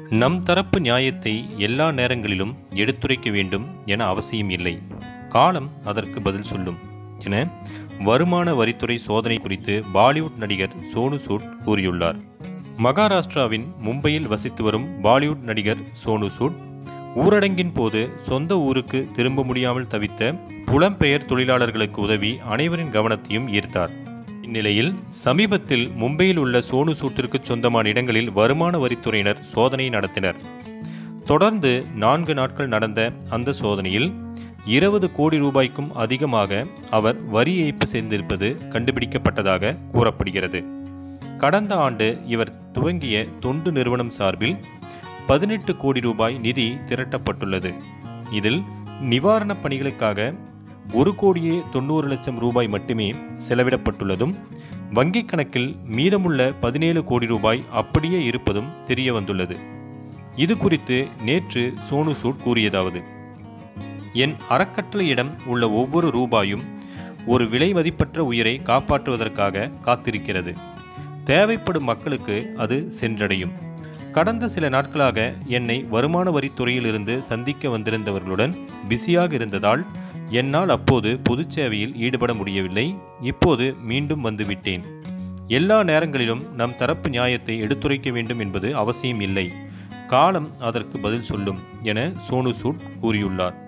நம் தரப்பு நியாயத்தை எல்லா நேரங்களிலும் எடுத்துரைக்க வேண்டும் என அவசியம் இல்லை காலம் அதற்கு பதில் சொல்லும் என வருமான வரித்துறை சோதனை குறித்து பாலிவுட் நடிகர் சோனு சூட் கூறியுள்ளார் மகாராஷ்டிராவின் மும்பையில் வசித்து வரும் பாலிவுட் நடிகர் சோனு சூட் ஊரடங்கின் போது சொந்த ஊருக்கு திரும்ப முடியாமல் தவித்த புலம்பெயர் தொழிலாளர்களுக்கு உதவி அனைவரின் கவனத்தையும் ஈர்த்தார் இந்நிலையில் சமீபத்தில் மும்பையில் உள்ள சோனு சூட்டிற்கு சொந்தமான இடங்களில் வருமான வரித்துறையினர் சோதனை நடத்தினர் தொடர்ந்து நான்கு நாட்கள் நடந்த அந்த சோதனையில் இருபது கோடி ரூபாய்க்கும் அதிகமாக அவர் வரி ஏய்ப்பு செய்திருப்பது கண்டுபிடிக்கப்பட்டதாக கூறப்படுகிறது கடந்த ஆண்டு இவர் துவங்கிய தொண்டு நிறுவனம் சார்பில் பதினெட்டு கோடி ரூபாய் நிதி திரட்டப்பட்டுள்ளது இதில் நிவாரணப் பணிகளுக்காக ஒரு கோடியே தொண்ணூறு லட்சம் ரூபாய் மட்டுமே செலவிடப்பட்டுள்ளதும் வங்கிக் கணக்கில் மீதமுள்ள பதினேழு கோடி ரூபாய் அப்படியே இருப்பதும் தெரிய வந்துள்ளது இது குறித்து நேற்று சோனு சூட் கூறியதாவது என் அறக்கட்டளையிடம் உள்ள ஒவ்வொரு ரூபாயும் ஒரு விலை மதிப்பற்ற உயிரை காப்பாற்றுவதற்காக காத்திருக்கிறது தேவைப்படும் மக்களுக்கு அது சென்றடையும் கடந்த சில நாட்களாக என்னை வருமான வரித்துறையிலிருந்து சந்திக்க வந்திருந்தவர்களுடன் பிஸியாக இருந்ததால் என்னால் அப்போது பொதுச் சேவையில் ஈடுபட முடியவில்லை இப்போது மீண்டும் வந்துவிட்டேன் எல்லா நேரங்களிலும் நம் தரப்பு நியாயத்தை எடுத்துரைக்க வேண்டும் என்பது அவசியம் இல்லை காலம் அதற்கு பதில் சொல்லும் என சோனு சூட் கூறியுள்ளார்